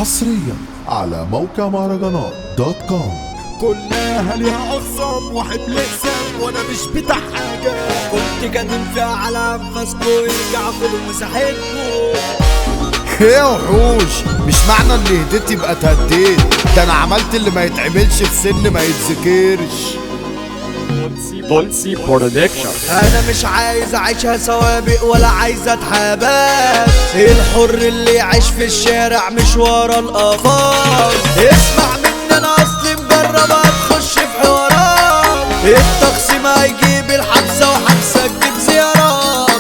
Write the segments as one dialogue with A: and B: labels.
A: حصريا على موقع مهرجانات دوت كوم
B: كلها ليها اخصام وحمل اقسام وانا مش بتاع حاجه
C: كنت قادم فيها على انفاسكو يرجع خدوا مساحتكو
B: يا وحوش مش معنى اني هديت يبقى تهديت ده انا عملت اللي ما يتعملش في سن ما يتذكرش
D: بولسي برودكشن
C: انا مش عايز اعيشها سوابق ولا عايز اتحبس الحر اللي يعيش في الشارع مش ورا الافاق اسمع مني انا اصلي مجرب هتخش في حوارات التقسيم هيجيب الحبسه وحبسه تجيب زيارات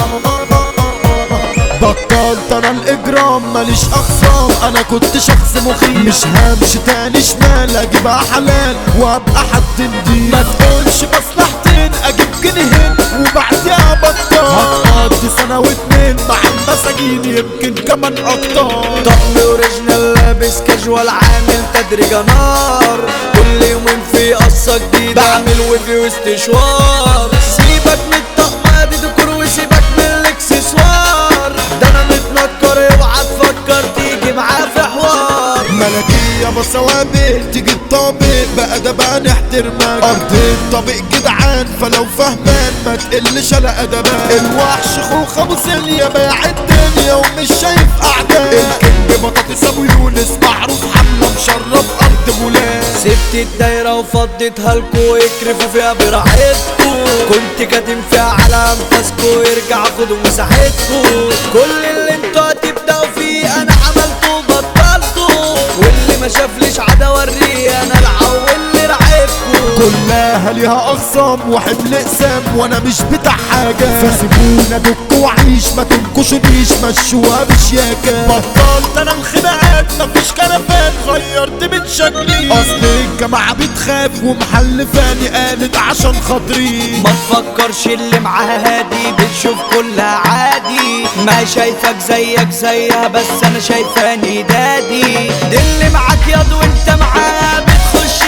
B: بطلت انا الاجرام ماليش اخصام انا كنت شخص مخيف مش همشي تاني شمال اجيبها حلال وابقى حد نضيف ما تقولش مصلحتين اجيب جنيهين وبعديها بطل هتقضي سنه واتنين مع المساجين يمكن كمان اكتر
C: طقم اوريجينال لابس كاجوال عامل تدريجة نار كل يومين في قصة جديدة بعمل وفي واستشوار سيبك من الطقمة دي ديكور وسيبك من الاكسسوار ده انا متنكر اوعى تفكر تيجي معاه في حوار
B: ملكية بصوابق تيجي الطابق بقى ده بقى نحترمك أرض الطابق جدعان فلو فهمان ما تقلش على أدبك الوحش خوخ أبو سلية بايع الدنيا ومش شايف أعداء الكينج بطاطس أبو يونس معروف حملة مشرف أرض مولان
C: سبت الدايرة وفضيتها لكو اكرفوا فيها براحتكو كنت كاتم فيها على انفاسكو يرجع خدوا مساحتكو كل اللي انتوا هتبدأوا فيه انا عملته وبطلته واللي ما شافليش عدا اوريه انا العو اللي رعبكو
B: كلها ليها اخصام وحمل اقسام وانا مش بتاع حاجه فسيبونا دك وعيش ما تنكشنيش مشوها بشياكه بطلت انا الخناقات مفيش كرفان غيرت من شكلي اصل الجماعه بتخاف ومحلفاني قالت عشان خاطري
C: ما تفكرش اللي معاها هادي بتشوف كلها عادي ما شايفك زيك زيها بس انا شايفاني دادي دي اللي معاك ياض وانت معاها بتخش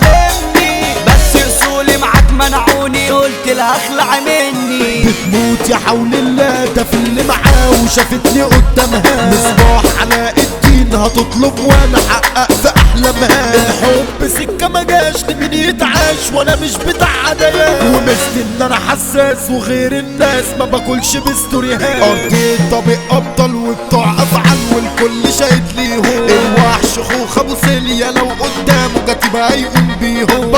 C: تكلمني بس اصولي معاك منعوني قلت لها اخلع مني
B: بتموت يا حول الله ده في اللي معاه وشافتني قدامها مصباح علاء الدين هتطلب وانا حقق في احلامها الحب سكه ما جاش لمين يتعاش وانا مش بتاع عدايات ومثل ان انا حساس وغير الناس ما باكلش بستوريهات ارضي طبيق ابطال وبتوع افعال والكل شاهد ليهم الوحش خوخ ابو سيليا لو قدامه كاتبها يقوم بيهم